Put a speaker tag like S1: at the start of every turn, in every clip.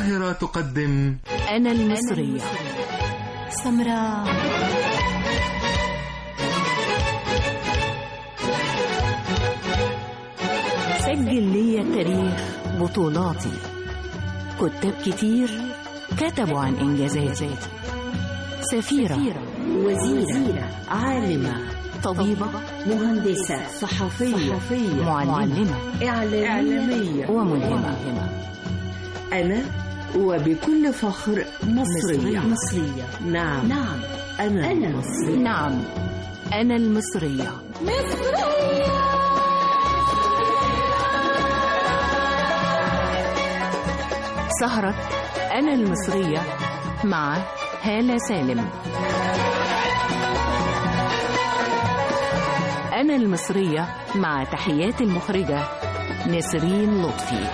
S1: القاهرة تقدم
S2: أنا المصرية سمراء سجل لي تاريخ بطولاتي كتاب كتير كتبوا عن إنجازاتي سفيرة
S3: وزيرة عالمة
S2: طبيبة
S3: مهندسة صحفية
S2: معلمة
S3: إعلامية
S2: وملهمة
S3: أنا وبكل فخر مصرية
S2: مصرية
S3: نعم نعم أنا, أنا مصرية
S2: نعم أنا المصرية سهرة أنا المصرية مع هالة سالم أنا المصرية مع تحيات المخرجة نسرين لطفي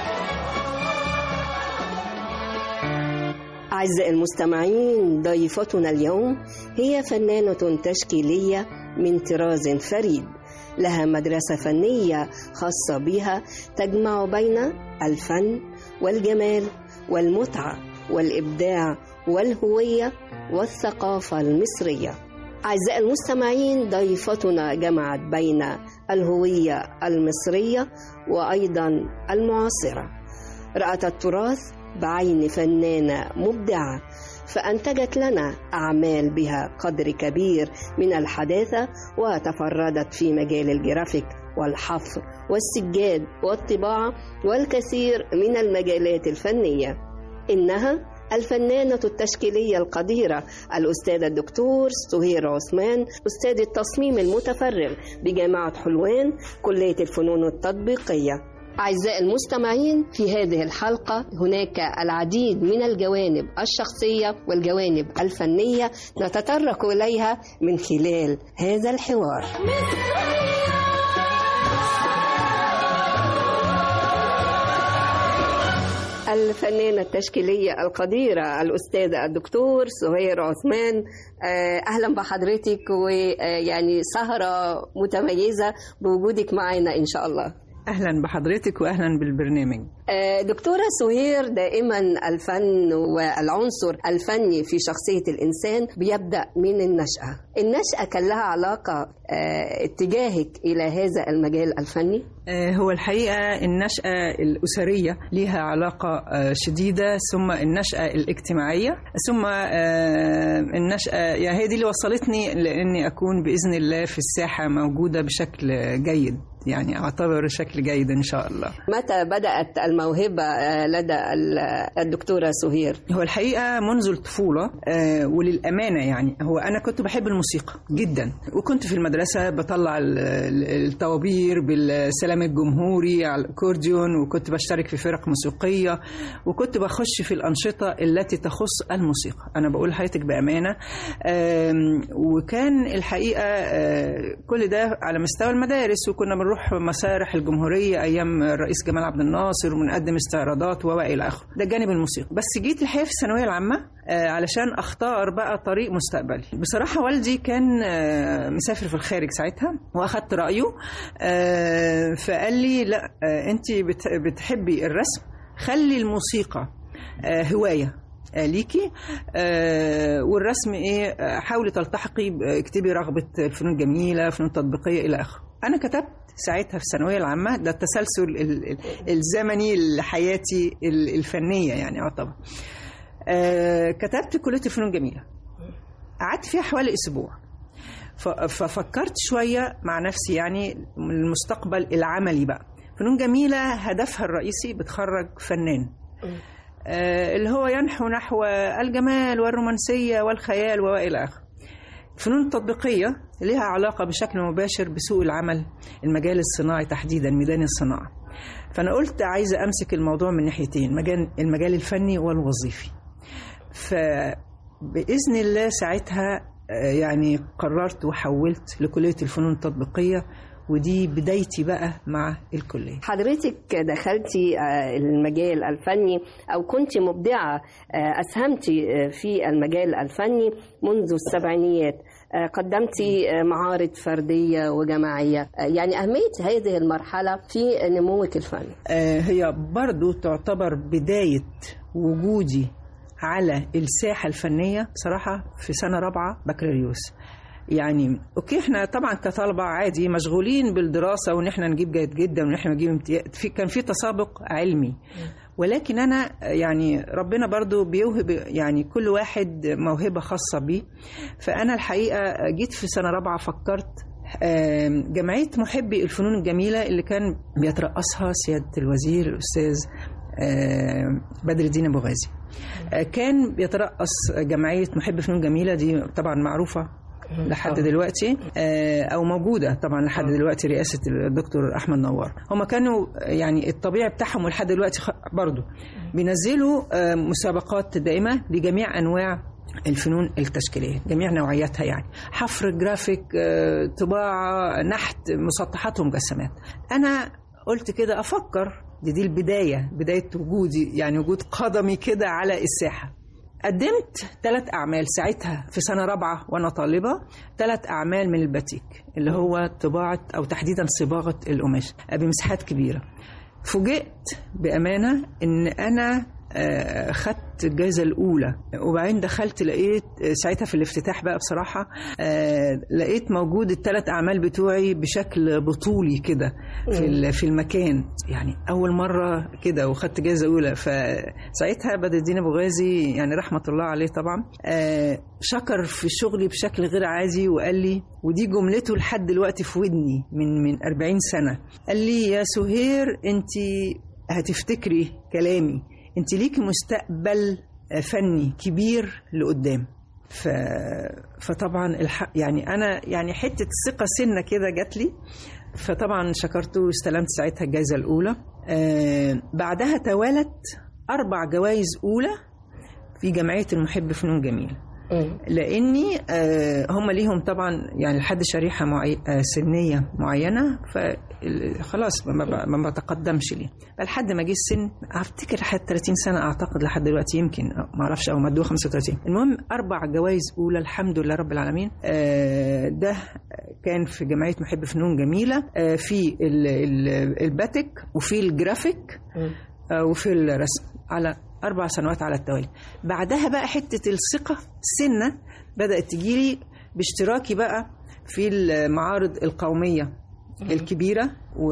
S4: أعزائي المستمعين ضيفتنا اليوم هي فنانة تشكيلية من طراز فريد لها مدرسة فنية خاصة بها تجمع بين الفن والجمال والمتعة والإبداع والهوية والثقافة المصرية أعزائي المستمعين ضيفتنا جمعت بين الهوية المصرية وأيضا المعاصرة رأت التراث بعين فنانة مبدعة فأنتجت لنا أعمال بها قدر كبير من الحداثة وتفردت في مجال الجرافيك والحفر والسجاد والطباعة والكثير من المجالات الفنية إنها الفنانة التشكيلية القديرة الأستاذة الدكتور سهير عثمان أستاذ التصميم المتفرغ بجامعة حلوان كلية الفنون التطبيقية أعزائي المستمعين في هذه الحلقة هناك العديد من الجوانب الشخصية والجوانب الفنية نتطرق إليها من خلال هذا الحوار الفنانة التشكيلية القديرة الأستاذة الدكتور سهير عثمان أهلا بحضرتك ويعني سهرة متميزة بوجودك معنا إن شاء الله
S5: اهلا بحضرتك واهلا بالبرنامج
S4: دكتورة سهير دائما الفن والعنصر الفني في شخصية الإنسان بيبدأ من النشأة النشأة كان لها علاقة اتجاهك إلى هذا المجال الفني؟
S5: هو الحقيقة النشأة الأسرية لها علاقة شديدة ثم النشأة الاجتماعية ثم النشأة يعني هي دي اللي وصلتني لأني أكون بإذن الله في الساحة موجودة بشكل جيد يعني اعتبر شكل جيد ان شاء الله
S4: متى بدات الموهبه لدى الدكتوره سهير
S5: هو الحقيقه منذ الطفوله وللامانه يعني هو انا كنت بحب الموسيقى جدا وكنت في المدرسه بطلع الطوابير بالسلام الجمهوري على الاكورديون وكنت بشترك في فرق موسيقيه وكنت بخش في الانشطه التي تخص الموسيقى انا بقول لحضرتك بامانه وكان الحقيقه كل ده على مستوى المدارس وكنا بنروح مسارح الجمهورية أيام الرئيس جمال عبد الناصر وبنقدم استعراضات وإلى آخره ده جانب الموسيقى بس جيت الحقيقة في الثانوية العامة علشان أختار بقى طريق مستقبلي بصراحة والدي كان مسافر في الخارج ساعتها وأخدت رأيه فقال لي لا أنت بتحبي الرسم خلي الموسيقى هواية ليكي آه والرسم ايه حاولي تلتحقي اكتبي رغبه الفنون الجميله فنون تطبيقيه الى اخره انا كتبت ساعتها في الثانويه العامه ده التسلسل الزمني لحياتي الفنيه يعني يعتبر آه كتبت كليه الفنون الجميله قعدت فيها حوالي اسبوع ففكرت شويه مع نفسي يعني المستقبل العملي بقى فنون جميله هدفها الرئيسي بتخرج فنان آه اللي هو ينحو نحو الجمال والرومانسيه والخيال والى اخره الفنون التطبيقية لها علاقة بشكل مباشر بسوق العمل المجال الصناعي تحديدا ميدان الصناعة فأنا قلت عايزة أمسك الموضوع من ناحيتين مجال المجال الفني والوظيفي فبإذن الله ساعتها يعني قررت وحولت لكلية الفنون التطبيقية ودي بدايتي بقى مع الكلية
S4: حضرتك دخلتي المجال الفني أو كنت مبدعة أسهمتي في المجال الفني منذ السبعينيات قدمت معارض فردية وجماعية يعني أهمية هذه المرحلة في نموك الفني
S5: هي برضو تعتبر بداية وجودي على الساحة الفنية بصراحة في سنة رابعة بكالوريوس يعني اوكي احنا طبعا كطلبه عادي مشغولين بالدراسه وان احنا نجيب جيد جدا وان احنا نجيب امتياز في كان في تسابق علمي ولكن انا يعني ربنا برضو بيوهب يعني كل واحد موهبه خاصه بيه فانا الحقيقه جيت في سنه رابعه فكرت آم، جمعيه محبي الفنون الجميله اللي كان بيترأسها سياده الوزير الاستاذ آم، بدر الدين ابو غازي آه، كان بيترأس جمعيه محب فنون جميله دي طبعا معروفه لحد دلوقتي آه، او موجوده طبعا لحد دلوقتي رئاسه الدكتور احمد نوار هم كانوا يعني الطبيعي بتاعهم ولحد دلوقتي خ- برضو بينزلوا آه، مسابقات دائمه لجميع انواع الفنون التشكيليه جميع نوعياتها يعني حفر جرافيك آه، طباعه نحت مسطحات ومجسمات انا قلت كده افكر دي دي البدايه بدايه وجودي يعني وجود قدمي كده على الساحه قدمت ثلاث أعمال ساعتها في سنة رابعة وأنا طالبة ثلاث أعمال من الباتيك اللي هو طباعة أو تحديدا صباغة القماش بمساحات كبيرة فوجئت بأمانة إن أنا آه، خدت الجائزة الأولى وبعدين دخلت لقيت آه، ساعتها في الافتتاح بقى بصراحة آه، لقيت موجود الثلاث أعمال بتوعي بشكل بطولي كده في ال- في المكان يعني أول مرة كده وخدت جائزة أولى فساعتها بدر الدين أبو غازي يعني رحمة الله عليه طبعا آه، شكر في شغلي بشكل غير عادي وقال لي ودي جملته لحد دلوقتي في ودني من من 40 سنة قال لي يا سهير أنت هتفتكري كلامي انت ليكي مستقبل فني كبير لقدام ف... فطبعا الحق يعني انا يعني حته الثقه سنه كده جات لي فطبعا شكرته واستلمت ساعتها الجائزه الاولى آه بعدها توالت اربع جوائز اولى في جمعيه المحب فنون جميله لاني آه، هم ليهم طبعا يعني لحد شريحه معي... آه، سنيه معينه فخلاص ما, ب- ما بتقدمش ليه لحد ما جه السن افتكر لحد 30 سنه اعتقد لحد دلوقتي يمكن أو ما اعرفش او مدوه 35 المهم اربع جوائز اولى الحمد لله رب العالمين آه، ده كان في جمعيه محب فنون جميله آه، في ال- ال- الباتيك وفي الجرافيك آه، وفي الرسم على أربع سنوات على التوالي بعدها بقى حتة الثقة سنة بدأت تجيلي باشتراكي بقى في المعارض القومية الكبيرة و...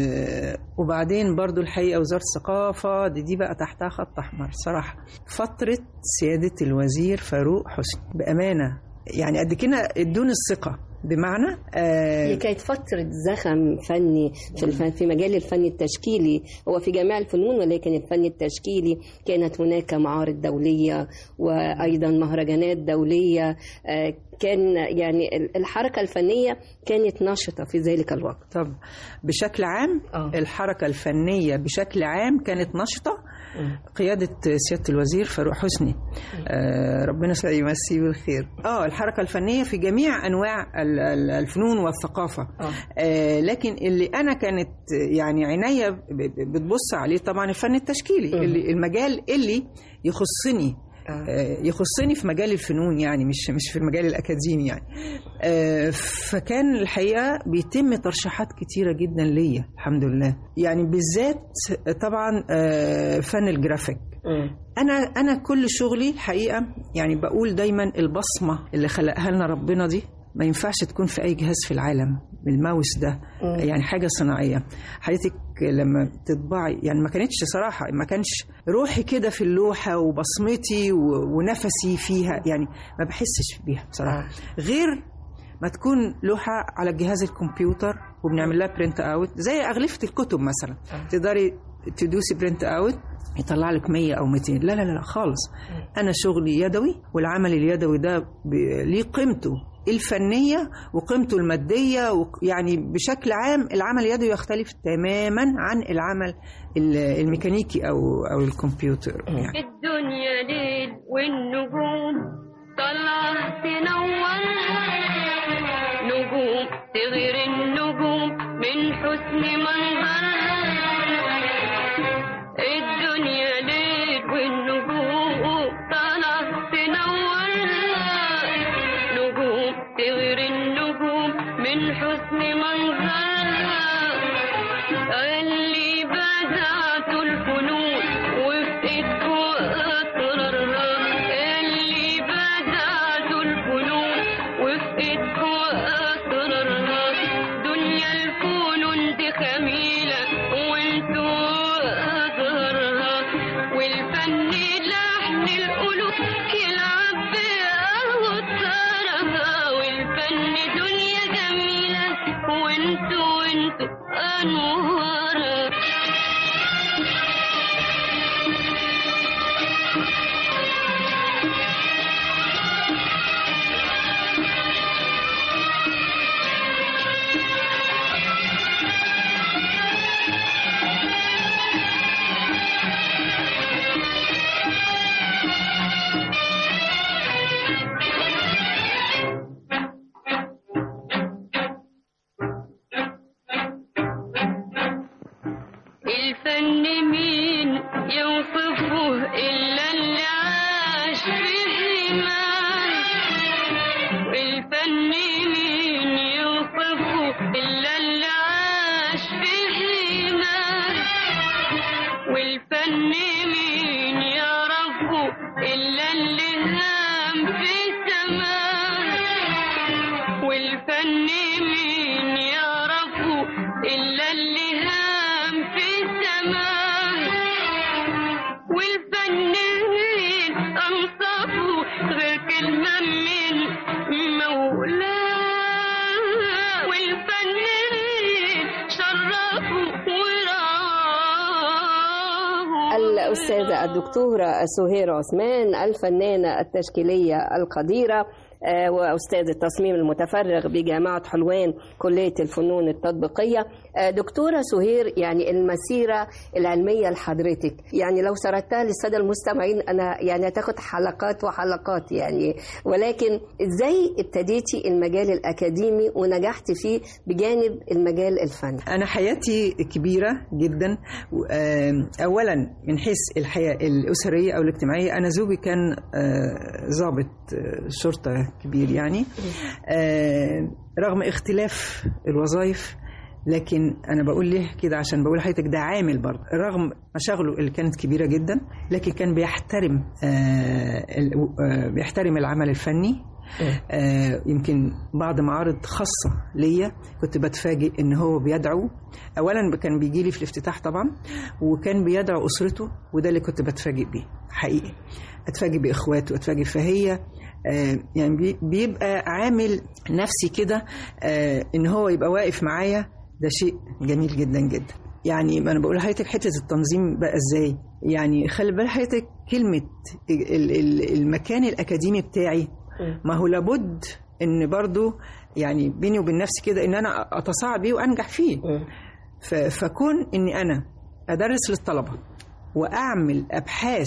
S5: وبعدين برضو الحقيقة وزارة الثقافة دي, دي بقى تحتها خط أحمر صراحة فترة سيادة الوزير فاروق حسني بأمانة يعني قد كده ادوني الثقة بمعنى آه
S4: هي كانت فترة زخم فني في الفن في مجال الفن التشكيلي هو في جميع الفنون ولكن الفن التشكيلي كانت هناك معارض دولية وأيضا مهرجانات دولية آه، كان يعني ال- الحركة الفنية كانت نشطة في ذلك الوقت
S5: طب بشكل عام
S4: آه.
S5: الحركة الفنية بشكل عام كانت نشطة قيادة سيادة الوزير فاروق حسني آه ربنا يمسيه بالخير اه الحركة الفنية في جميع أنواع ال- ال- الفنون والثقافة آه لكن اللي أنا كانت يعني عينيا ب- ب- بتبص عليه طبعا الفن التشكيلي اللي المجال اللي يخصني آه، يخصني في مجال الفنون يعني مش مش في المجال الاكاديمي يعني آه، فكان الحقيقه بيتم ترشيحات كتيره جدا ليا الحمد لله يعني بالذات طبعا آه، فن الجرافيك انا انا كل شغلي الحقيقه يعني بقول دايما البصمه اللي خلقها لنا ربنا دي ما ينفعش تكون في اي جهاز في العالم الماوس ده يعني حاجه صناعيه حضرتك لما تطبعي يعني ما كانتش صراحه ما كانش روحي كده في اللوحه وبصمتي و- ونفسي فيها يعني ما بحسش بيها بصراحه غير ما تكون لوحه على جهاز الكمبيوتر وبنعمل لها برنت اوت زي اغلفه الكتب مثلا تقدري تدوسي برنت اوت يطلع لك 100 او 200 لا لا لا لا خالص انا شغلي يدوي والعمل اليدوي ده ب- ليه قيمته الفنيه وقيمته الماديه وق- يعني بشكل عام العمل اليدوي يختلف تماما عن العمل ال- الميكانيكي او او الكمبيوتر يعني
S1: الدنيا ليل والنجوم طلعت تنور نجوم تغير النجوم من حسن منظرها الدنيا ليل والنجوم طلعت تنور نجوم تغير النجوم من حسن منظرها اللي بدعت الفنون وفي ايدكوا إلا اللي نام في سماه والفن مين يعرفه إلا اللي هام في سماه والفن مين أنصفه غير كلمة من مولاه والفن مين شرفه وراه
S4: الأستاذة الدكتورة سهير عثمان الفنانة التشكيلية القديرة آه، وأستاذ التصميم المتفرغ بجامعة حلوان كلية الفنون التطبيقية آه، دكتورة سهير يعني المسيرة العلمية لحضرتك يعني لو سردتها للسادة المستمعين أنا يعني هتاخد حلقات وحلقات يعني ولكن إزاي ابتديتي المجال الأكاديمي ونجحت فيه بجانب المجال الفني
S5: أنا حياتي كبيرة جدا و- آم، أولا من حيث الحياة الأسرية أو الاجتماعية أنا زوجي كان آه، ضابط آه، شرطة كبير يعني آه، رغم اختلاف الوظائف لكن انا بقول ليه كده عشان بقول لحضرتك ده عامل برضه رغم مشاغله اللي كانت كبيره جدا لكن كان بيحترم آه ال- آه بيحترم العمل الفني آه يمكن بعض معارض خاصه ليا كنت بتفاجئ ان هو بيدعو اولا كان بيجي لي في الافتتاح طبعا وكان بيدعو اسرته وده اللي كنت بتفاجئ بيه حقيقي اتفاجئ باخواته اتفاجئ فهي آه، يعني بي- بيبقى عامل نفسي كده آه، ان هو يبقى واقف معايا ده شيء جميل جدا جدا يعني ما انا بقول لحضرتك حته التنظيم بقى ازاي يعني خلي بال حضرتك كلمه ال- ال- المكان الاكاديمي بتاعي ما هو لابد ان برضو يعني بيني وبين نفسي كده ان انا اتصاعد بيه وانجح فيه ف- فكون اني انا ادرس للطلبه واعمل ابحاث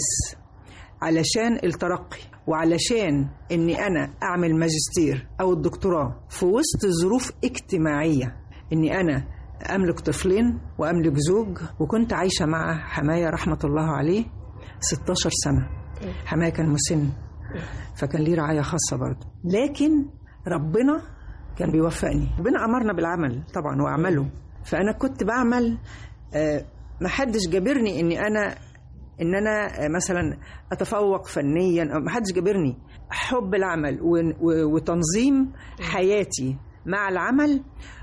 S5: علشان الترقي وعلشان اني انا اعمل ماجستير او الدكتوراه في وسط ظروف اجتماعيه اني انا املك طفلين واملك زوج وكنت عايشه مع حمايه رحمه الله عليه 16 سنه حمايه كان مسن فكان ليه رعايه خاصه برضه لكن ربنا كان بيوفقني ربنا امرنا بالعمل طبعا واعمله فانا كنت بعمل آه، ما حدش جابرني اني انا ان انا آه، مثلا اتفوق فنيا أو ما حدش جابرني حب العمل و- و- وتنظيم حياتي مع العمل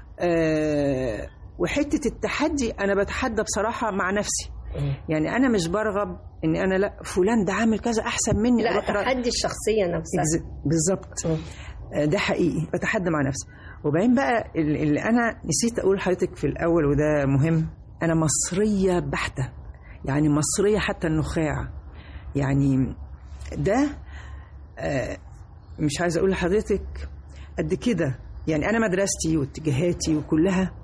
S5: آه، وحته التحدي انا بتحدى بصراحه مع نفسي يعني انا مش برغب ان انا لا فلان ده عامل كذا احسن مني
S4: لا
S5: أروح رأ-
S4: تحدي الشخصية نفسها
S5: إكز- بالظبط آه، ده حقيقي بتحدى مع نفسي وبعدين بقى ال- اللي انا نسيت اقول لحضرتك في الاول وده مهم انا مصريه بحته يعني مصريه حتى النخاع يعني ده آه، مش عايزه اقول لحضرتك قد كده يعني انا مدرستي واتجاهاتي وكلها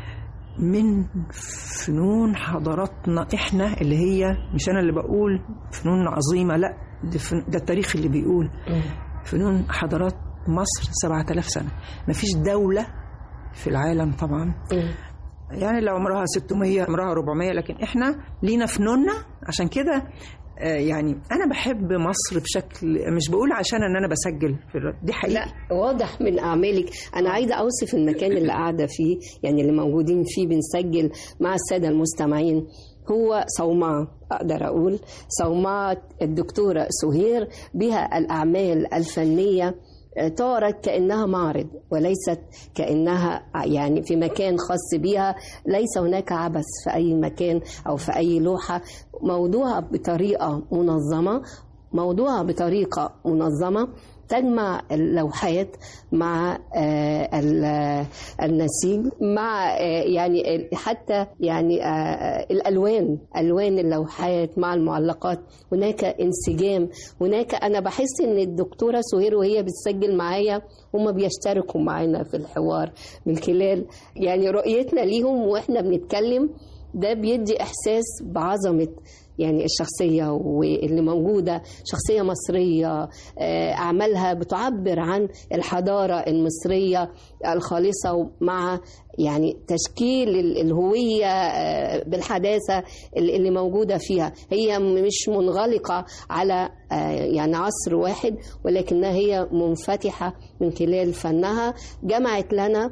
S5: من فنون حضاراتنا احنا اللي هي مش انا اللي بقول فنون عظيمه لا ده, فن- ده التاريخ اللي بيقول فنون حضارات مصر 7000 سنه مفيش دوله في العالم طبعا يعني لو عمرها 600 عمرها 400 لكن احنا لينا فنوننا عشان كده آه، يعني انا بحب مصر بشكل مش بقول عشان ان انا بسجل في الر- دي حقيقه
S4: لا واضح من اعمالك انا عايزه اوصف المكان اللي قاعده فيه يعني اللي موجودين فيه بنسجل مع الساده المستمعين هو صومعة أقدر أقول صومعة الدكتورة سهير بها الأعمال الفنية آه، تعرض كأنها معرض وليست كأنها يعني في مكان خاص بها ليس هناك عبث في أي مكان أو في أي لوحة موضوعة بطريقة منظمة موضوعة بطريقة منظمة تجمع اللوحات مع آه، ال- النسيج مع آه، يعني ال- حتى يعني آه، الالوان الوان اللوحات مع المعلقات هناك انسجام هناك انا بحس ان الدكتوره سهير وهي بتسجل معايا هم بيشتركوا معانا في الحوار من خلال يعني رؤيتنا ليهم واحنا بنتكلم ده بيدي احساس بعظمه يعني الشخصية واللي موجودة شخصية مصرية آه، أعمالها بتعبر عن الحضارة المصرية الخالصة مع يعني تشكيل ال- الهوية آه، بالحداثة اللي اللي موجودة فيها هي مش منغلقة على آه، يعني عصر واحد ولكنها هي منفتحة من خلال فنها جمعت لنا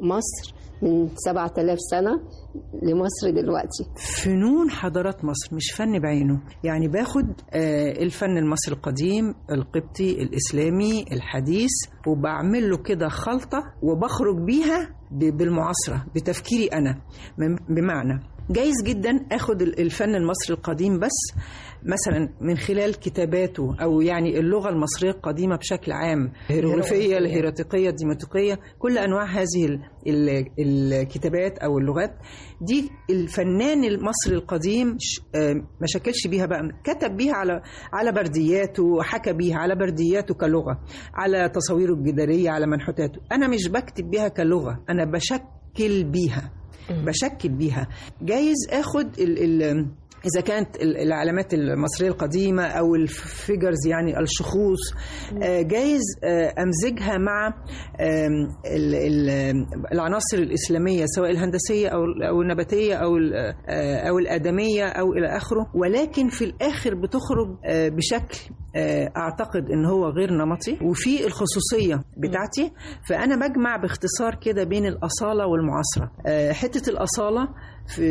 S4: مصر من 7000 سنة لمصر دلوقتي
S5: فنون حضارات مصر مش فن بعينه يعني باخد آه، الفن المصري القديم القبطي الإسلامي الحديث وبعمل له كده خلطة وبخرج بيها ب- بالمعاصرة بتفكيري أنا من- بمعنى جايز جدا اخد ال- الفن المصري القديم بس مثلا من خلال كتاباته او يعني اللغه المصريه القديمه بشكل عام الهيروغليفيه الهيراتيقيه الديموتيقيه كل انواع هذه ال- ال- الكتابات او اللغات دي الفنان المصري القديم ش- آه، ما شكلش بيها بقى كتب بيها على على بردياته حكى بيها على بردياته كلغه على تصاويره الجداريه على منحوتاته انا مش بكتب بيها كلغه انا بشكل بيها بشكل بيها جايز اخد ال ال اذا كانت ال- العلامات المصريه القديمه او الفيجرز يعني الشخوص آه، جايز آه، امزجها مع آم، ال- ال- العناصر الاسلاميه سواء الهندسيه او او النباتيه او ال- آه، او الادميه او الى اخره ولكن في الاخر بتخرج آه، بشكل آه، اعتقد ان هو غير نمطي وفي الخصوصيه بتاعتي فانا بجمع باختصار كده بين الاصاله والمعاصره آه، حته الاصاله في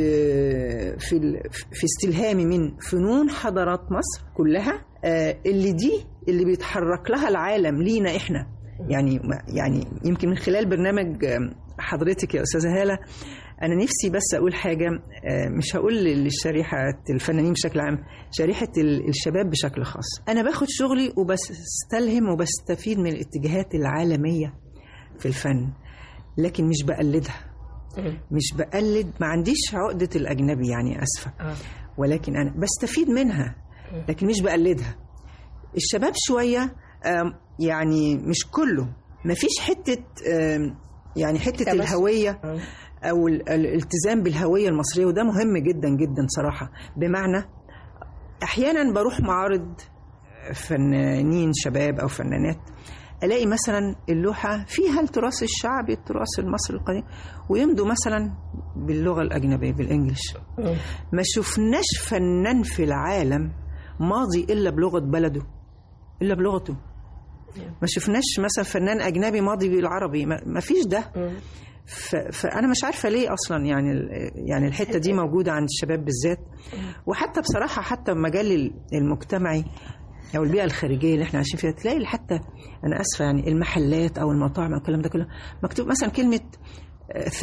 S5: في ال- في استلهامي من فنون حضارات مصر كلها آه، اللي دي اللي بيتحرك لها العالم لينا احنا يعني يعني يمكن من خلال برنامج آه، حضرتك يا استاذه هاله انا نفسي بس اقول حاجه آه، مش هقول للشريحه الفنانين بشكل عام شريحه ال- الشباب بشكل خاص انا باخد شغلي وبستلهم وبستفيد من الاتجاهات العالميه في الفن لكن مش بقلدها مش بقلد ما عنديش عقدة الأجنبي يعني أسفة ولكن أنا بستفيد منها لكن مش بقلدها الشباب شوية آم، يعني مش كله ما فيش حتة آم، يعني حتة
S4: تمسك.
S5: الهوية أو ال- الالتزام بالهوية المصرية وده مهم جدا جدا صراحة بمعنى أحيانا بروح معارض فنانين شباب أو فنانات الاقي مثلا اللوحه فيها التراث الشعبي التراث المصري القديم ويمضوا مثلا باللغه الاجنبيه بالانجلش ما شفناش فنان في العالم ماضي الا بلغه بلده الا بلغته ما شفناش مثلا فنان اجنبي ماضي بالعربي ما ما فيش ده ف- فانا مش عارفه ليه اصلا يعني ال- يعني الحته دي موجوده عند الشباب بالذات وحتى بصراحه حتى المجال ال- المجتمعي او البيئه الخارجيه اللي احنا عايشين فيها تلاقي حتى انا اسفه يعني المحلات او المطاعم او الكلام ده كله مكتوب مثلا كلمه 3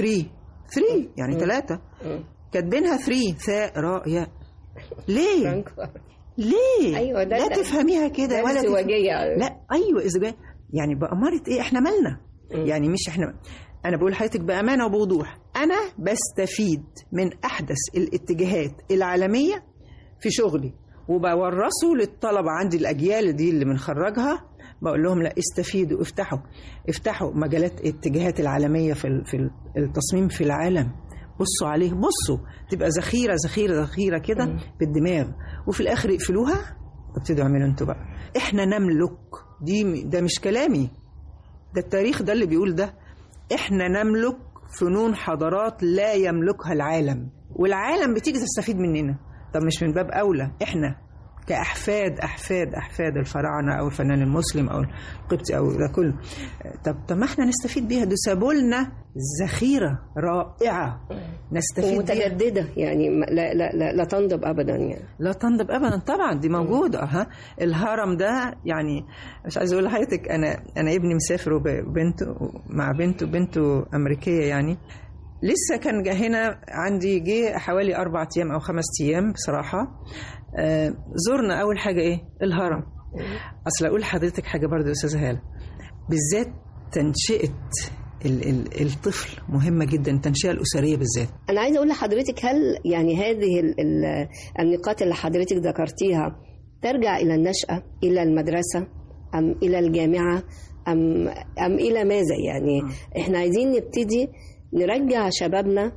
S5: 3 يعني ثلاثه كاتبينها 3 ثاء راء ياء ليه؟ ليه؟
S4: أيوة، ده-
S5: لا
S4: ده-
S5: تفهميها كده
S4: ده
S5: ولا تف-
S4: ازدواجية.
S5: لا ايوه ازدواج يعني بأمارة ايه احنا مالنا يعني مش احنا انا بقول لحضرتك بامانه وبوضوح انا بستفيد من احدث الاتجاهات العالميه في شغلي وبورثه للطلبه عندي الاجيال دي اللي بنخرجها بقول لهم لا استفيدوا افتحوا افتحوا مجالات الاتجاهات العالميه في ال- في التصميم في العالم بصوا عليه بصوا تبقى ذخيره ذخيره ذخيره كده بالدماغ وفي الاخر يقفلوها وابتدوا اعملوا انتوا بقى احنا نملك دي ده مش كلامي ده التاريخ ده اللي بيقول ده احنا نملك فنون حضارات لا يملكها العالم والعالم بتيجي تستفيد مننا طب مش من باب اولى احنا كاحفاد احفاد احفاد الفراعنه او الفنان المسلم او القبطي او ده كله طب طب ما احنا نستفيد بيها دول سابوا لنا ذخيره رائعه نستفيد بيها
S4: ومتجددة يعني ما- لا لا لا, لا تنضب أبدا يعني
S5: لا تنضب ابدا طبعا دي موجوده ها الهرم ده يعني مش عايزه اقول لحضرتك انا انا ابني مسافر وبنته مع بنته بنته امريكيه يعني لسه كان جه هنا عندي جه حوالي اربع ايام او خمس ايام بصراحه آه زرنا اول حاجه ايه الهرم اصل اقول لحضرتك حاجه برضه يا استاذه هاله بالذات تنشئه ال- ال- الطفل مهمه جدا التنشئه الاسريه بالذات
S4: أنا عايزة أقول لحضرتك هل يعني هذه ال- ال- النقاط اللي حضرتك ذكرتيها ترجع إلى النشأة إلى المدرسة أم إلى الجامعة أم أم إلى ماذا يعني إحنا عايزين نبتدي نرجع شبابنا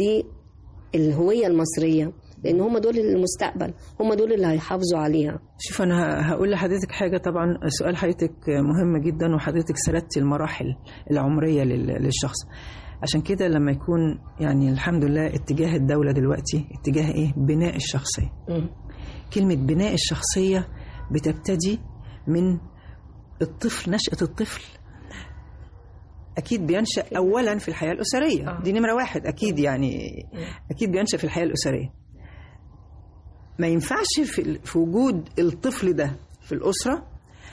S4: للهوية المصرية لأن هم دول المستقبل هم دول اللي هيحافظوا عليها
S5: شوف انا ه- هقول لحضرتك حاجه طبعا سؤال حضرتك مهم جدا وحضرتك سردتي المراحل العمريه لل- للشخص عشان كده لما يكون يعني الحمد لله اتجاه الدوله دلوقتي اتجاه ايه بناء الشخصيه كلمه بناء الشخصيه بتبتدي من الطفل نشاه الطفل اكيد بينشا اولا في الحياه الاسريه
S4: آه.
S5: دي نمره واحد اكيد يعني اكيد بينشا في الحياه الاسريه ما ينفعش في, في وجود الطفل ده في الاسره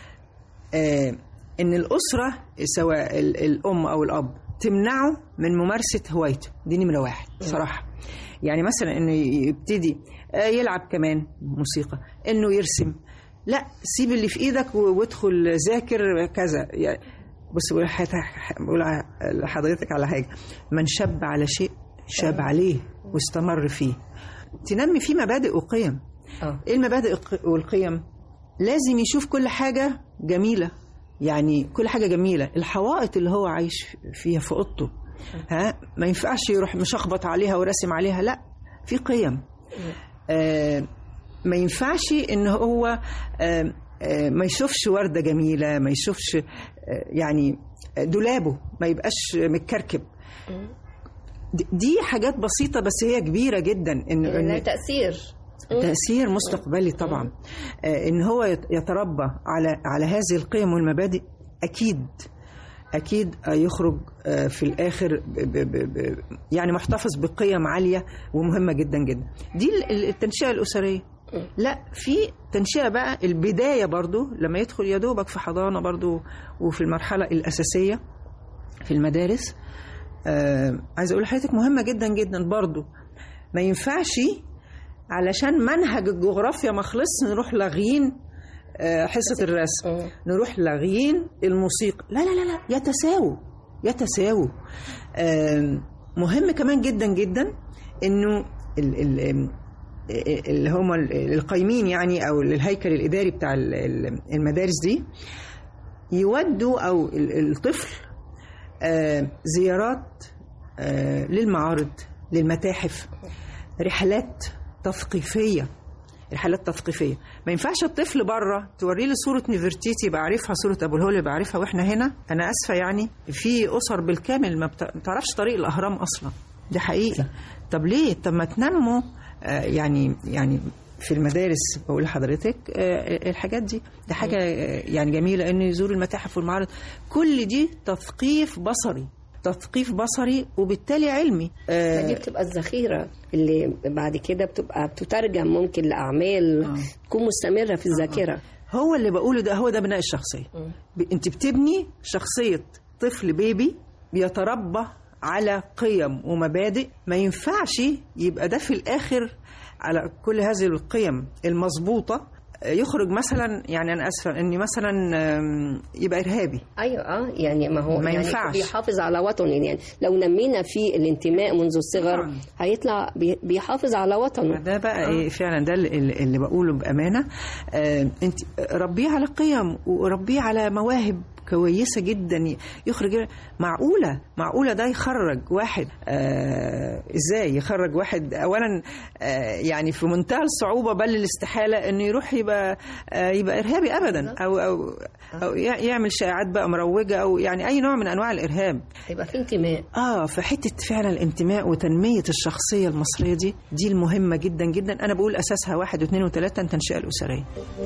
S5: آه ان الاسره سواء ال- الام او الاب تمنعه من ممارسه هوايته دي نمره واحد صراحه يعني مثلا انه يبتدي آه، يلعب كمان موسيقى انه يرسم لا سيب اللي في ايدك و- وادخل ذاكر كذا يعني بص بقول لحضرتك- بقول لحضرتك على حاجه من شب على شيء شاب عليه واستمر فيه تنمي فيه مبادئ وقيم
S4: اه
S5: ايه المبادئ الق- والقيم لازم يشوف كل حاجه جميله يعني كل حاجه جميله الحوائط اللي هو عايش فيها في اوضته ها ما ينفعش يروح مشخبط عليها وراسم عليها لا في قيم آه ما ينفعش ان هو آه آه ما يشوفش ورده جميله ما يشوفش آه يعني دولابه ما يبقاش متكركب دي- دي حاجات بسيطه بس هي كبيره جدا ان
S4: لها
S5: ان
S4: تاثير
S5: تأثير مستقبلي طبعا آه، إن هو يت- يتربى على على هذه القيم والمبادئ أكيد أكيد آه، يخرج آه، في الآخر ب ب ب ب يعني محتفظ بقيم عالية ومهمة جدا جدا دي ال- ال- التنشئة الأسرية لا في تنشئة بقى البداية برضو لما يدخل يا دوبك في حضانة برضو وفي المرحلة الأساسية في المدارس آه عايزة أقول لحضرتك مهمة جدا جدا برضو ما ينفعش علشان منهج الجغرافيا ما خلصش نروح لاغيين آه، حصة الرسم نروح لاغيين الموسيقى لا لا لا لا يتساووا يتساووا آم، مهم كمان جدا جدا انه ال- ال- آم، اللي هم ال- القايمين يعني او الهيكل الاداري بتاع ال- ال- المدارس دي يودوا او ال- الطفل آه، زيارات آه، للمعارض للمتاحف رحلات تثقيفيه رحلات تثقيفيه ما ينفعش الطفل بره توري له صوره نيفرتيتي يبقى عارفها صوره ابو الهول يبقى عارفها واحنا هنا انا اسفه يعني في اسر بالكامل ما بت- ما بتعرفش طريق الاهرام اصلا دي حقيقه طب ليه طب ما تنموا آه، يعني يعني في المدارس بقول لحضرتك آه، الحاجات دي دي حاجه آه، يعني جميله انه يزور المتاحف والمعارض كل دي تثقيف بصري تثقيف بصري وبالتالي علمي آه،
S4: دي بتبقى الذخيرة اللي بعد كده بتبقى بتترجم ممكن لأعمال
S5: آه.
S4: تكون مستمرة في الذاكرة
S5: هو اللي بقوله ده هو ده بناء الشخصية ب- انت بتبني شخصية طفل بيبي بيتربى على قيم ومبادئ ما ينفعش يبقى ده في الآخر على كل هذه القيم المظبوطة يخرج مثلا يعني أنا أسفة إني مثلا آم، يبقى إرهابي
S4: ايوه اه يعني ما هو
S5: ما
S4: يعني
S5: ينفعش.
S4: بيحافظ على وطنه يعني لو نمينا فيه الانتماء منذ الصغر
S5: طبعاً.
S4: هيطلع بي- بيحافظ على وطنه
S5: ده بقى ايه فعلا ده اللي, اللي بقوله بامانه آه انت ربيه على قيم وربيه على مواهب كويسه جدا يخرج معقوله معقوله ده يخرج واحد آه ازاي يخرج واحد اولا آه يعني في منتهى الصعوبه بل الاستحاله انه يروح يبقى آه يبقى ارهابي ابدا او او او يع- يعمل شائعات بقى مروجه او يعني اي نوع من انواع الارهاب
S4: هيبقى في انتماء
S5: اه فحته فعلا الانتماء وتنميه الشخصيه المصريه دي دي المهمه جدا جدا انا بقول اساسها واحد واثنين وثلاثه التنشئه الاسريه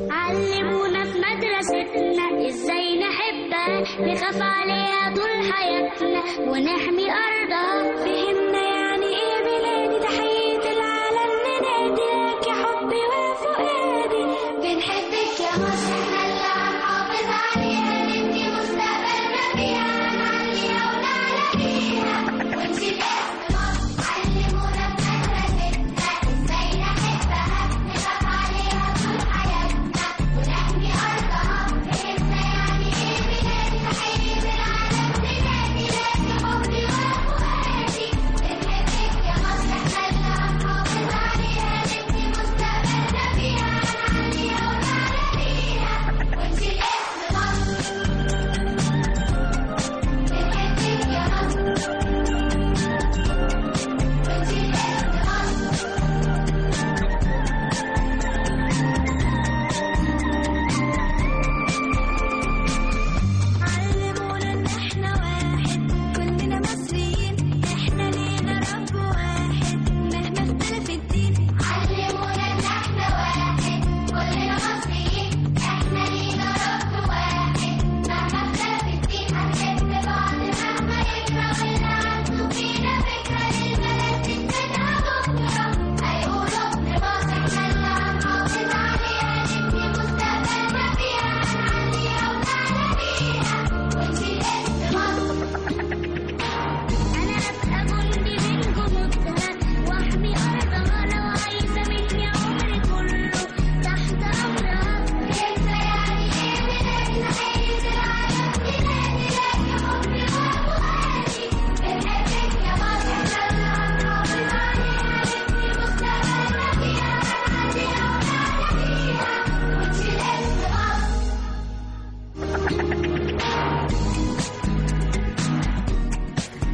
S6: علمونا في مدرستنا ازاي نحبها نخاف عليها طول حياتنا ونحمي ارضها فهمنا يعني ايه بلادي تحية العالم ننادي لك يا حبي وفؤادي بنحبك يا مصر احنا اللي هنحافظ عليها نبني مستقبلنا فيها نعليها ونعلى ونسيب اسم مصر علمونا في مدرستنا ازاي نحبها نخاف عليها طول حياتنا ونحمي ارضها فهمنا يعني ايه بلادي تحية العالم ننادي لك يا حبي وفؤادي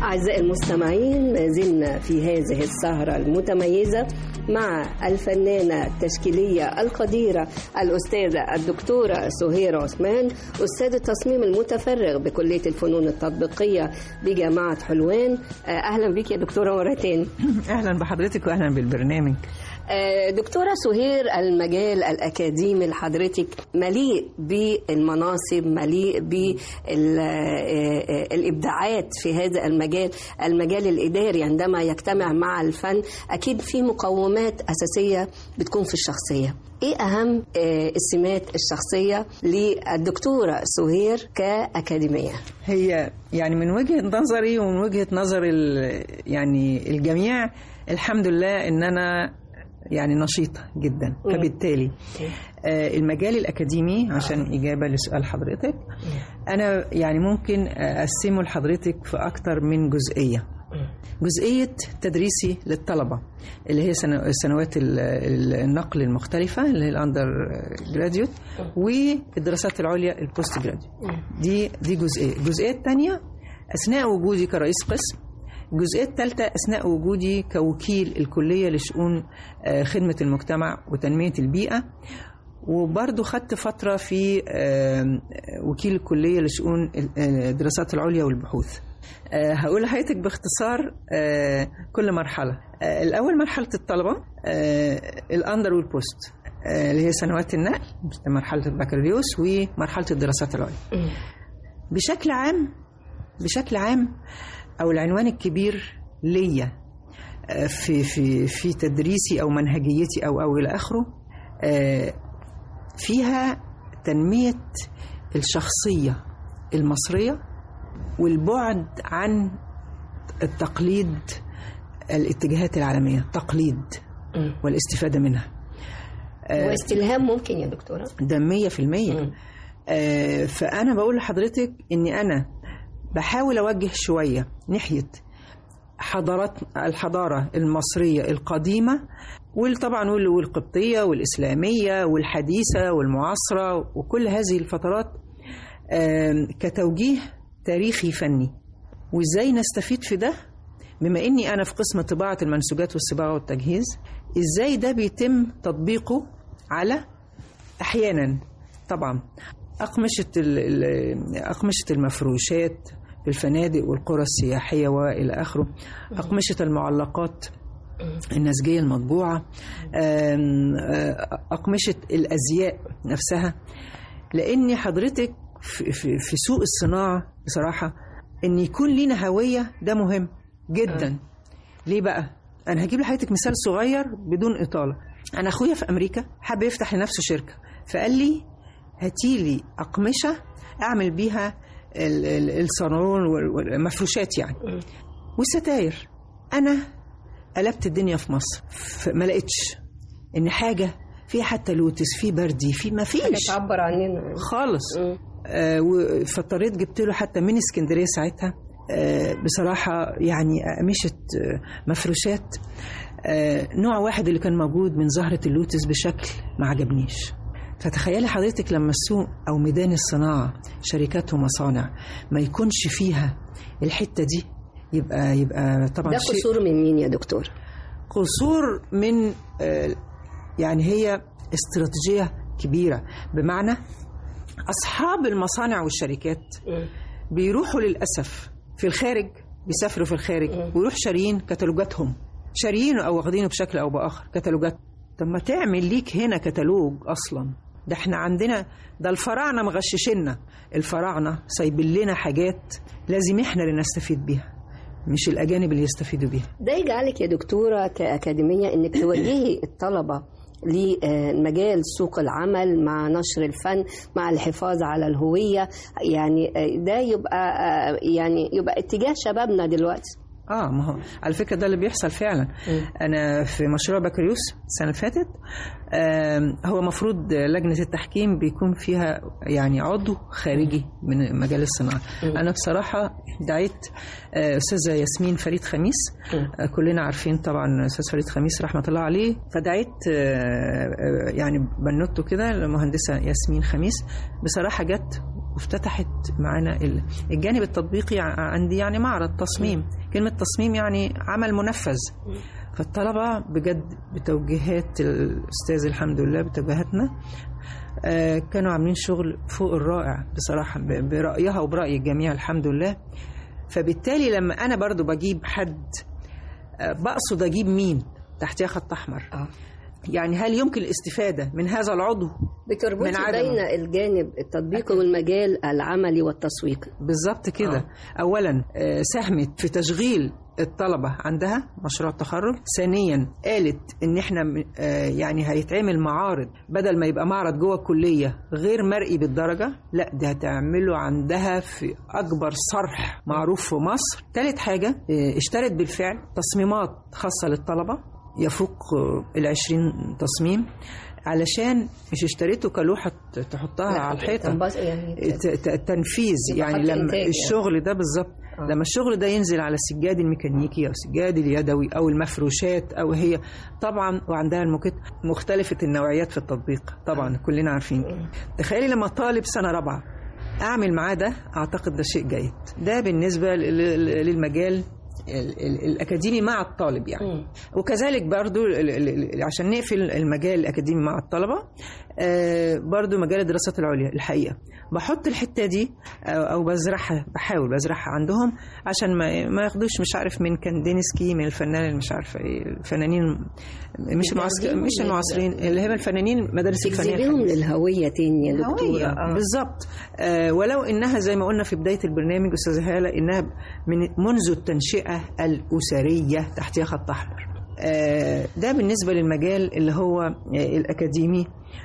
S4: أعزائي المستمعين ما زلنا في هذه السهرة المتميزة مع الفنانة التشكيلية القديرة الأستاذة الدكتورة سهير عثمان أستاذ التصميم المتفرغ بكلية الفنون التطبيقية بجامعة حلوان آه، أهلا بك يا دكتورة مرة تاني
S5: اهلا بحضرتك واهلا بالبرنامج
S4: آه، دكتورة سهير المجال الأكاديمي لحضرتك مليء بالمناصب مليء بالإبداعات في هذا المجال المجال الإداري عندما يجتمع مع الفن أكيد في مقومات أساسية بتكون في الشخصية إيه أهم آه، السمات الشخصية للدكتورة سهير كأكاديمية
S5: هي يعني من وجهة نظري ومن وجهة نظر ال- يعني الجميع الحمد لله ان انا يعني نشيطة جدا فبالتالي آه، المجال الأكاديمي عشان إجابة لسؤال حضرتك أنا يعني ممكن أقسمه لحضرتك في أكتر من جزئية جزئية تدريسي للطلبة اللي هي سنو- سنوات ال- ال- النقل المختلفة اللي هي الأندر جراديوت والدراسات العليا البوست جراديوت دي دي جزئية الجزئية الثانية أثناء وجودي كرئيس قسم الجزئية الثالثة أثناء وجودي كوكيل الكلية لشؤون آه، خدمة المجتمع وتنمية البيئة وبرضه خدت فترة في آه، وكيل الكلية لشؤون الدراسات العليا والبحوث آه، هقول لحضرتك باختصار آه، كل مرحلة آه، الأول مرحلة الطلبة آه، الأندر والبوست آه، اللي هي سنوات النقل مرحلة البكالوريوس ومرحلة الدراسات العليا بشكل عام بشكل عام او العنوان الكبير ليا آه، في في في تدريسي او منهجيتي او او الى اخره آه، فيها تنميه الشخصيه المصريه والبعد عن التقليد الاتجاهات العالميه تقليد والاستفاده منها
S4: واستلهام ممكن يا دكتورة
S5: ده مية في المية آه، فأنا بقول لحضرتك إني أنا بحاول أوجه شوية ناحية حضارات الحضارة المصرية القديمة وطبعا وال- والقبطية والإسلامية والحديثة والمعاصرة وكل هذه الفترات آم، كتوجيه تاريخي فني وإزاي نستفيد في ده بما إني أنا في قسم طباعة المنسوجات والصباغة والتجهيز إزاي ده بيتم تطبيقه على أحيانا طبعا أقمشة ال- ال- أقمشة المفروشات في الفنادق والقرى السياحية وإلى آخره أقمشة المعلقات النسجية المطبوعة آم، آه، أقمشة الأزياء نفسها لأن حضرتك في, في, في سوق الصناعة بصراحة إن يكون لينا هوية ده مهم جدا ليه بقى؟ أنا هجيب لحضرتك مثال صغير بدون إطالة أنا أخويا في أمريكا حب يفتح لنفسه شركة فقال لي هاتي لي أقمشة أعمل بيها ال- ال- الصالون وال- والمفروشات يعني والستاير أنا قلبت الدنيا في مصر فما لقيتش إن حاجة فيها حتى لوتس في بردي في ما
S4: حاجة
S5: فيش
S4: تعبر عننا
S5: خالص آه و- فاضطريت جبت له حتى من اسكندريه ساعتها آه بصراحه يعني قمشت آه مفروشات آه نوع واحد اللي كان موجود من زهره اللوتس بشكل ما عجبنيش فتخيلي حضرتك لما السوق او ميدان الصناعه شركات ومصانع ما يكونش فيها الحته دي يبقى يبقى طبعا
S4: ده
S5: شيء
S4: قصور من مين يا دكتور؟
S5: قصور من آه، يعني هي استراتيجية كبيرة بمعنى أصحاب المصانع والشركات بيروحوا للأسف في الخارج بيسافروا في الخارج ويروح شاريين كتالوجاتهم شاريينه أو واخدينه بشكل أو بآخر كتالوجات طب ما تعمل ليك هنا كتالوج أصلا ده احنا عندنا ده الفراعنة مغششنا الفراعنة سايبين لنا حاجات لازم احنا اللي نستفيد بيها مش الأجانب اللي يستفيدوا بيها
S4: ده يجعلك يا دكتورة كأكاديمية إنك توجهي الطلبة لمجال سوق العمل مع نشر الفن مع الحفاظ على الهوية يعني ده يبقى يعني يبقى اتجاه شبابنا دلوقتي
S5: اه ما هو على فكره ده اللي بيحصل فعلا انا في مشروع بكالوريوس السنه اللي فاتت آم، هو مفروض لجنه التحكيم بيكون فيها يعني عضو خارجي من مجال الصناعه انا بصراحه دعيت آه، استاذه ياسمين فريد خميس آه، كلنا عارفين طبعا استاذ فريد خميس رحمه الله عليه فدعيت آه، آه، يعني بنوته كده المهندسه ياسمين خميس بصراحه جت وافتتحت معانا ال- الجانب التطبيقي ع- عندي يعني معرض تصميم كلمة تصميم يعني عمل منفذ فالطلبة بجد بتوجيهات الأستاذ الحمد لله بتوجيهاتنا آه، كانوا عاملين شغل فوق الرائع بصراحة ب- برأيها وبرأي الجميع الحمد لله فبالتالي لما أنا برضو بجيب حد آه، بقصد أجيب مين تحتها خط أحمر
S4: آه.
S5: يعني هل يمكن الاستفادة من هذا العضو
S4: بتربطي
S5: من عدمه.
S4: بين الجانب التطبيقي والمجال العملي والتطبيقي
S5: بالظبط كده
S4: آه.
S5: اولا آه، ساهمت في تشغيل الطلبة عندها مشروع التخرج ثانيا قالت ان احنا م- آه، يعني هيتعمل معارض بدل ما يبقى معرض جوه الكلية غير مرئي بالدرجة لا ده هتعمله عندها في اكبر صرح معروف في مصر ثالث حاجة آه، اشترت بالفعل تصميمات خاصة للطلبة يفوق آه، العشرين تصميم علشان مش اشتريته كلوحة تحطها
S4: لا،
S5: على الحيطة
S4: تنبص- يعني
S5: ت- ت- تنفيذ
S4: يبقى
S5: يعني
S4: خط
S5: لما
S4: إنتاج يعني.
S5: الشغل ده بالظبط
S4: آه.
S5: لما الشغل ده ينزل على السجاد الميكانيكي او السجاد اليدوي او المفروشات او هي طبعا وعندها الموكيت مختلفه النوعيات في التطبيق طبعا كلنا عارفين تخيلي لما طالب سنه رابعه اعمل معاه ده اعتقد ده شيء جيد ده بالنسبه ل- ل- للمجال ال- ال- الاكاديمي مع الطالب يعني وكذلك برضو ال- ال- ال- عشان نقفل المجال الاكاديمي مع الطلبه آه، برضو مجال الدراسات العليا الحقيقه بحط الحته دي او أو بزرعها بحاول بزرعها عندهم عشان ما ما ياخدوش مش عارف من كاندينسكي من الفنان اللي مش عارفه ايه الفنانين مش المعسكر
S4: بتاخديهم
S5: مش
S4: لل-
S5: المعاصرين اللي هم الفنانين مدارس الفنيه
S4: تجذبيهم
S5: الحديثة.
S4: للهوية تاني يا
S5: هوية
S4: دكتورة آه.
S5: بالظبط آه ولو انها زي ما قلنا في بدايه البرنامج استاذه هاله انها من منذ التنشئه الاسريه تحتها خط احمر آه ده بالنسبه للمجال اللي هو آه الاكاديمي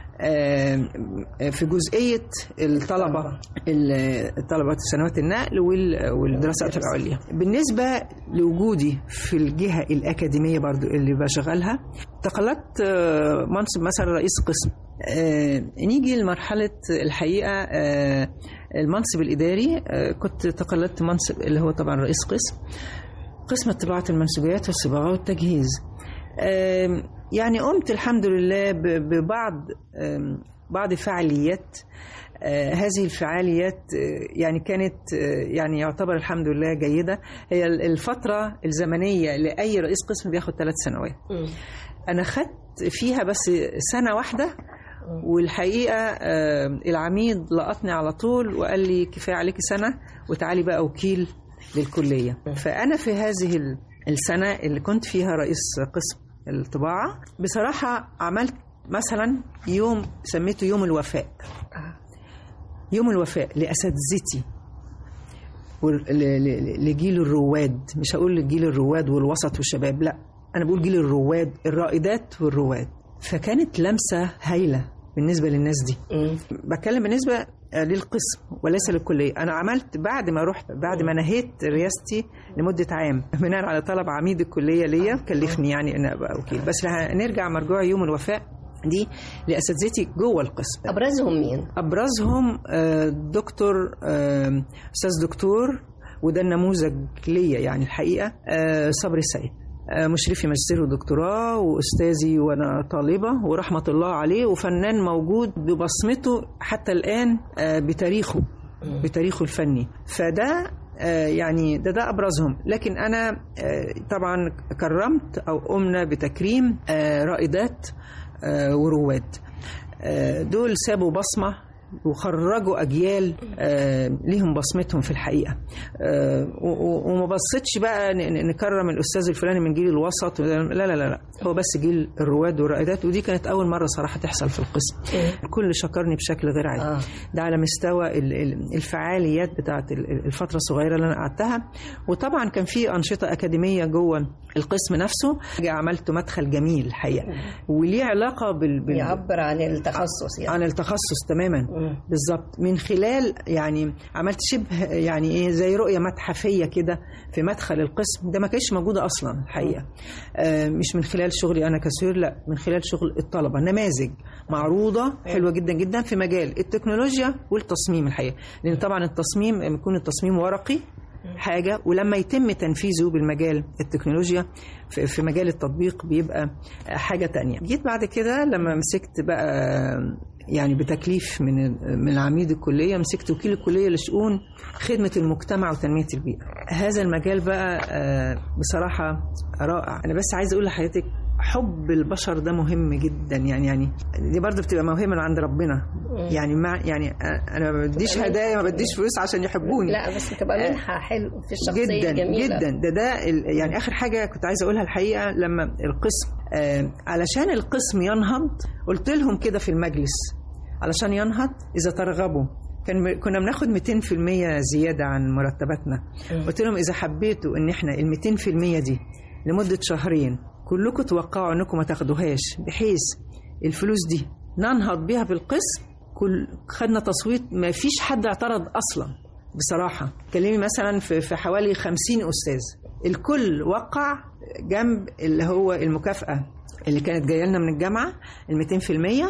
S5: آه، في جزئيه الطلبه الطلبه سنوات النقل وال- والدراسات العليا بالنسبه لوجودي في الجهه الاكاديميه برضو اللي بشغلها تقلدت آه، منصب مثلا رئيس قسم آه، نيجي لمرحله الحقيقه آه، المنصب الاداري آه، كنت تقلدت منصب اللي هو طبعا رئيس قسم قسم طباعه المنسوجات والصباغه والتجهيز آم، يعني قمت الحمد لله ب- ببعض آم، بعض فعاليات آه، هذه الفعاليات آه، يعني كانت آه، يعني يعتبر الحمد لله جيدة هي ال- الفترة الزمنية لأي رئيس قسم بياخد ثلاث سنوات
S4: مم.
S5: أنا خدت فيها بس سنة واحدة والحقيقة آه، العميد لقطني على طول وقال لي كفاية عليك سنة وتعالي بقى وكيل للكلية فأنا في هذه ال- السنة اللي كنت فيها رئيس قسم الطباعة بصراحة عملت مثلا يوم سميته يوم الوفاء يوم الوفاء لأساتذتي ول- ل- ل- لجيل الرواد مش هقول لجيل الرواد والوسط والشباب لا انا بقول جيل الرواد الرائدات والرواد فكانت لمسه هايله بالنسبه للناس دي
S4: مم.
S5: بتكلم بالنسبه للقسم وليس للكليه انا عملت بعد ما رحت بعد ما نهيت رياستي لمده عام بناء على طلب عميد الكليه ليا كلفني يعني ان ابقى وكيل بس هنرجع مرجوع يوم الوفاء دي لاساتذتي جوه القسم
S4: أبرزهم مين؟
S5: ابرزهم آه، دكتور آه، استاذ دكتور وده النموذج ليا يعني الحقيقه آه، صبري سيد آه، مشرفي ماجستير ودكتوراه واستاذي وانا طالبه ورحمه الله عليه وفنان موجود ببصمته حتى الان آه، بتاريخه بتاريخه الفني فده آه، يعني ده ده ابرزهم لكن انا آه، طبعا كرمت او قمنا بتكريم آه، رائدات آه، ورواد آه، دول سابوا بصمه وخرجوا اجيال آه، ليهم بصمتهم في الحقيقه آه، و- و- وما بصيتش بقى ن- ن- نكرم الاستاذ الفلاني من جيل الوسط لا لا لا لا هو بس جيل الرواد والرائدات ودي كانت اول مره صراحه تحصل في القسم الكل شكرني بشكل غير عادي
S4: آه.
S5: ده على مستوى ال- ال- الفعاليات بتاعت ال- الفتره الصغيره اللي انا قعدتها وطبعا كان في انشطه اكاديميه جوه القسم نفسه عملت مدخل جميل الحقيقه وليه علاقه بال, بال...
S4: يعبر عن التخصص يعني
S5: عن التخصص تماما
S4: مم.
S5: بالظبط من خلال يعني عملت شبه يعني ايه زي رؤيه متحفيه كده في مدخل القسم ده ما كانش موجوده اصلا الحقيقه آه مش من خلال شغلي انا كسير لا من خلال شغل الطلبه نماذج معروضه حلوه جدا جدا في مجال التكنولوجيا والتصميم الحقيقه لان طبعا التصميم يكون التصميم ورقي حاجه ولما يتم تنفيذه بالمجال التكنولوجيا في في مجال التطبيق بيبقى حاجه تانية جيت بعد كده لما مسكت بقى يعني بتكليف من من عميد الكليه مسكت وكيل الكليه لشؤون خدمه المجتمع وتنميه البيئه هذا المجال بقى آه، بصراحه رائع انا بس عايزه اقول لحضرتك حب البشر ده مهم جدا يعني يعني دي برضه بتبقى موهبه من عند ربنا يعني مع يعني أ- انا ما بديش هدايا ما بديش فلوس عشان يحبوني
S4: لا بس تبقى منحة حلو في الشخصية
S5: جدا
S4: جميلة
S5: جدا ده ده ال- يعني اخر حاجه كنت عايزه اقولها الحقيقه لما القسم آه علشان القسم ينهض قلت لهم كده في المجلس علشان ينهض اذا ترغبوا كان كنا بناخد 200% زياده عن مرتباتنا قلت لهم اذا حبيتوا ان احنا ال 200% دي لمده شهرين كلكم توقعوا انكم ما تاخدوهاش بحيث الفلوس دي ننهض بيها بالقسم كل خدنا تصويت ما فيش حد اعترض اصلا بصراحة كلمي مثلا في, في حوالي خمسين أستاذ الكل وقع جنب اللي هو المكافأة اللي كانت جاية لنا من الجامعة الميتين في المية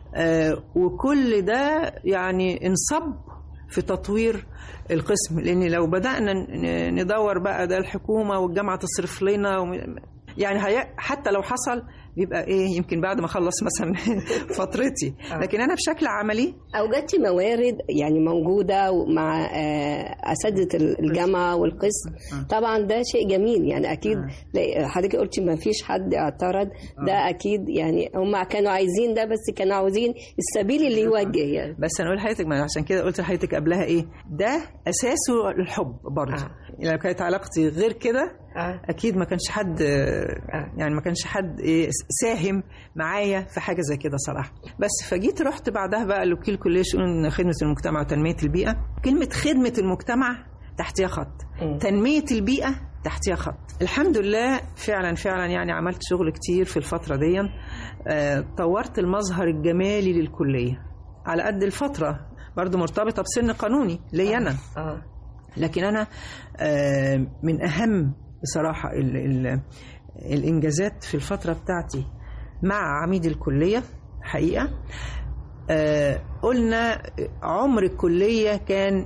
S5: وكل ده يعني انصب في تطوير القسم لأن لو بدأنا ن- ندور بقى ده الحكومة والجامعة تصرف لنا وم- يعني هي حتى لو حصل بيبقى ايه يمكن بعد ما اخلص مثلا فترتي لكن انا بشكل عملي
S4: أوجدتي موارد يعني موجودة مع آه، أساتذة الجامعة والقسم طبعا ده شيء جميل يعني أكيد لا، حضرتك قلتي ما فيش حد اعترض ده أكيد يعني هم كانوا عايزين ده بس كانوا عاوزين السبيل اللي يوجه يعني
S5: بس انا اقول لحضرتك ما عشان كده قلت لحضرتك قبلها ايه ده اساسه الحب برضه
S4: آه.
S5: لو كانت علاقتي غير كده
S4: آه.
S5: اكيد ما كانش حد يعني ما كانش حد إيه ساهم معايا في حاجه زي كده صراحه بس فجيت رحت بعدها بقى لوكيل كليه شؤون خدمه المجتمع وتنميه البيئه كلمه خدمه المجتمع تحتها خط
S4: مم.
S5: تنميه البيئه تحتها خط الحمد لله فعلا فعلا يعني عملت شغل كتير في الفتره دي آه، طورت المظهر الجمالي للكليه على قد الفتره برضو مرتبطه بسن قانوني ليا انا
S4: اه
S5: لكن انا آه، من اهم بصراحه ال ال الانجازات في الفتره بتاعتي مع عميد الكليه حقيقه آه، قلنا عمر الكليه كان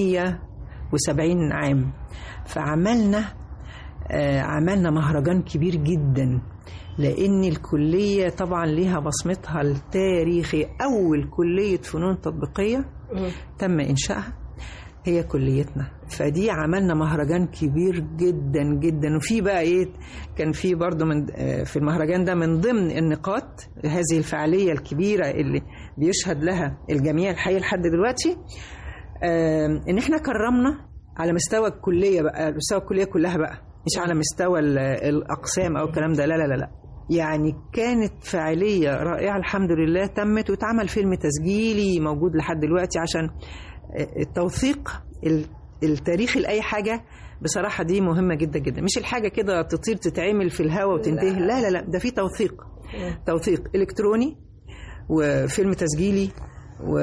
S5: 170 عام فعملنا آه، عملنا مهرجان كبير جدا لان الكليه طبعا ليها بصمتها التاريخي اول كليه فنون تطبيقيه تم انشائها هي كليتنا فدي عملنا مهرجان كبير جدا جدا وفي بقى ايه كان في برضو من آه، في المهرجان ده من ضمن النقاط هذه الفعاليه الكبيره اللي بيشهد لها الجميع الحقيقه لحد دلوقتي آه، ان احنا كرمنا على مستوى الكليه بقى مستوى الكليه كلها بقى مش على مستوى ال- الاقسام او الكلام ده لا لا لا لا يعني كانت فعاليه رائعه الحمد لله تمت واتعمل فيلم تسجيلي موجود لحد دلوقتي عشان التوثيق ال- التاريخي لاي حاجه بصراحه دي مهمه جدا جدا مش الحاجه كده تطير تتعمل في الهواء وتنتهي لا لا لا ده في توثيق توثيق الكتروني وفيلم تسجيلي و...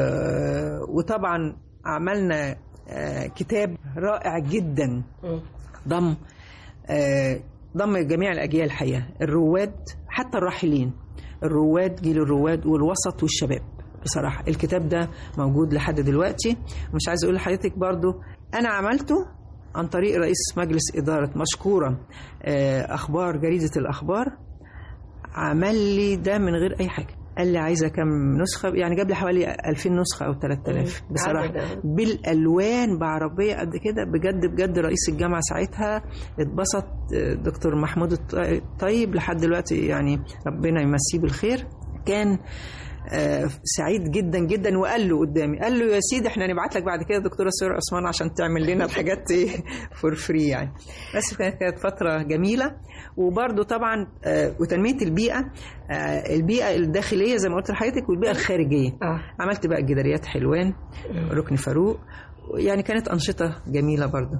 S5: وطبعا عملنا آه، كتاب رائع جدا ضم آه، ضم جميع الاجيال الحقيقه الرواد حتى الراحلين الرواد جيل الرواد والوسط والشباب بصراحه الكتاب ده موجود لحد دلوقتي ومش عايز اقول لحضرتك برضو انا عملته عن طريق رئيس مجلس اداره مشكورا آه، اخبار جريده الاخبار عمل لي ده من غير اي حاجه قال لي عايزه كم نسخه يعني جاب لي حوالي 2000 نسخه او 3000 بصراحه
S4: عدد.
S5: بالالوان بعربيه قد كده بجد بجد رئيس الجامعه ساعتها اتبسط آه، دكتور محمود الط- الطيب لحد دلوقتي يعني ربنا يمسيه بالخير كان آه، سعيد جدا جدا وقال له قدامي قال له يا سيدي احنا نبعت لك بعد كده دكتوره سير عثمان عشان تعمل لنا الحاجات فور فري يعني بس كانت كانت فتره جميله وبرده طبعا آه، وتنميه البيئه آه، البيئه الداخليه زي ما قلت لحضرتك والبيئه الخارجيه
S4: اه
S5: عملت بقى جداريات حلوان ركن فاروق يعني كانت انشطه جميله برضه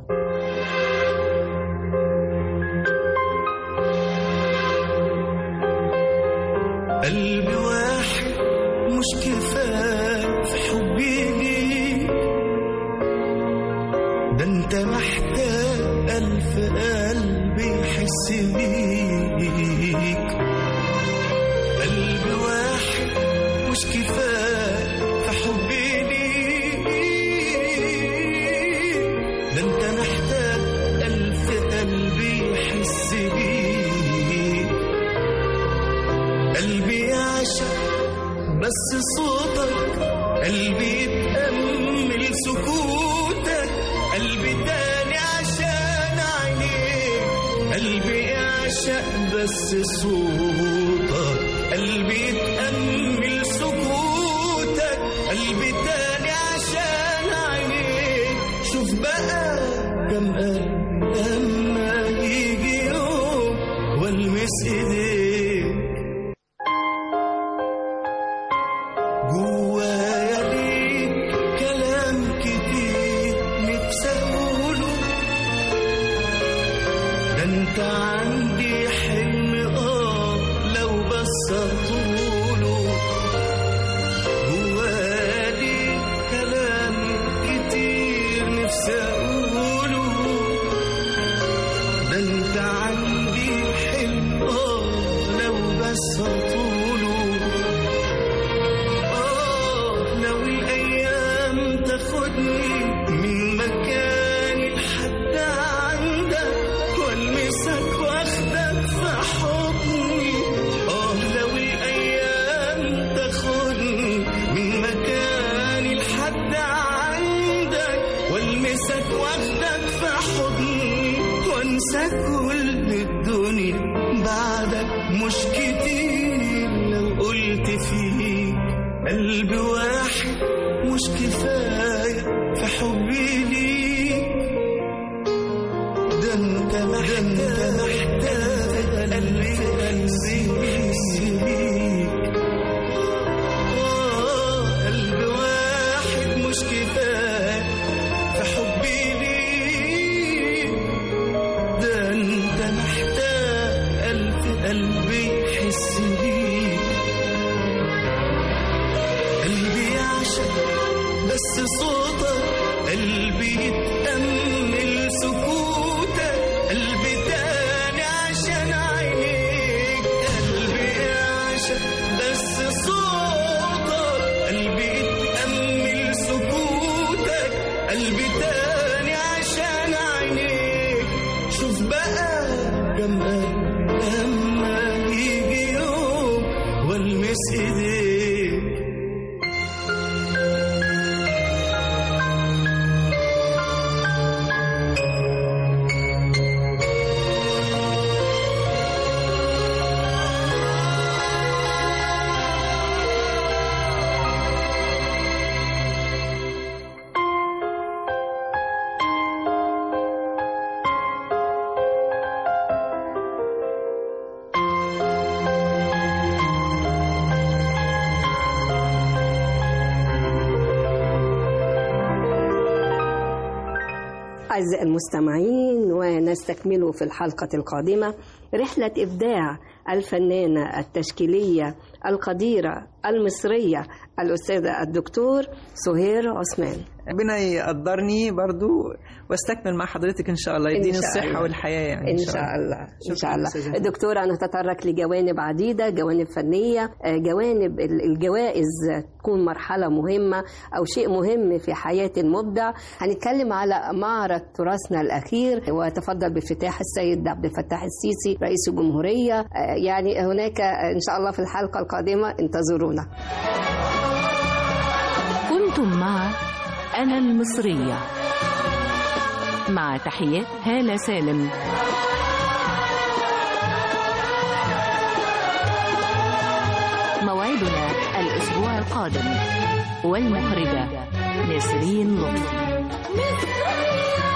S7: قلبي واحد مش كفاية في حبي ليك ده انت محتاج ألف قلب يحس بيك قلبي واحد مش كفاية في حبي ليك ده انت محتاج ألف قلب يحس بيك قلبي يعشق بس صوت بس صوتك قلبي يتأمل سكوتك قلبي تاني عشان عينيك شوف بقى كم قلب لما يجي يوم والمس ايديك جوايا ليك كلام كتير نفسي اقوله ده انت عندي حلم اه لو بس اطوله جوايا ليك كلام كتير نفسي اقوله ده انت عندي حلم اه لو بس اطوله آه لو الأيام تاخدني من مكاني لحد عندك والمسك واخدك في حضني آه لو الأيام تاخدني من مكاني لحد عندك والمسك واخدك في حضني وانسى كل الدنيا بعدك مش كتير لو قلت فيك قلب واحد مش كفاية في حبي ليك ده انت محتاج قلبي قلبي يحس بيك آه، قلب واحد مش كفاية في حبي ليك ده انت محتاج قلب قلبي يحس بيك قلبي يعشق بس صوتك قلبي يتأمل سكوتك قلبي تاني عشان عينيك قلبي يعشق بس صوتك قلبي يتأمل سكوتك قلبي تاني عشان عينيك شوف بقى كم قلب لما يجي يوم والمس ايديك
S4: أعزائي المستمعين ونستكمل في الحلقة القادمة رحلة إبداع الفنانة التشكيلية القديرة المصرية الأستاذة الدكتور سهير عثمان
S5: ربنا يقدرني برضو واستكمل مع حضرتك ان شاء الله
S4: إن
S5: يديني
S4: شاء
S5: الصحه
S4: الله.
S5: والحياه يعني
S4: إن شاء الله إن
S5: شكراً
S4: شاء الله
S5: أستاذة.
S4: دكتورة نتطرق لجوانب عديدة جوانب فنية آه، جوانب ال- الجوائز تكون مرحلة مهمة أو شيء مهم في حياة المبدع هنتكلم على معرض تراثنا الأخير وتفضل بافتتاح السيد عبد الفتاح السيسي رئيس الجمهورية آه، يعني هناك آه، إن شاء الله في الحلقة القادمة انتظرونا
S2: كنتم مع أنا المصرية مع تحيات هالة سالم موعدنا الأسبوع القادم والمخرجة نسرين لطفي
S6: مصرية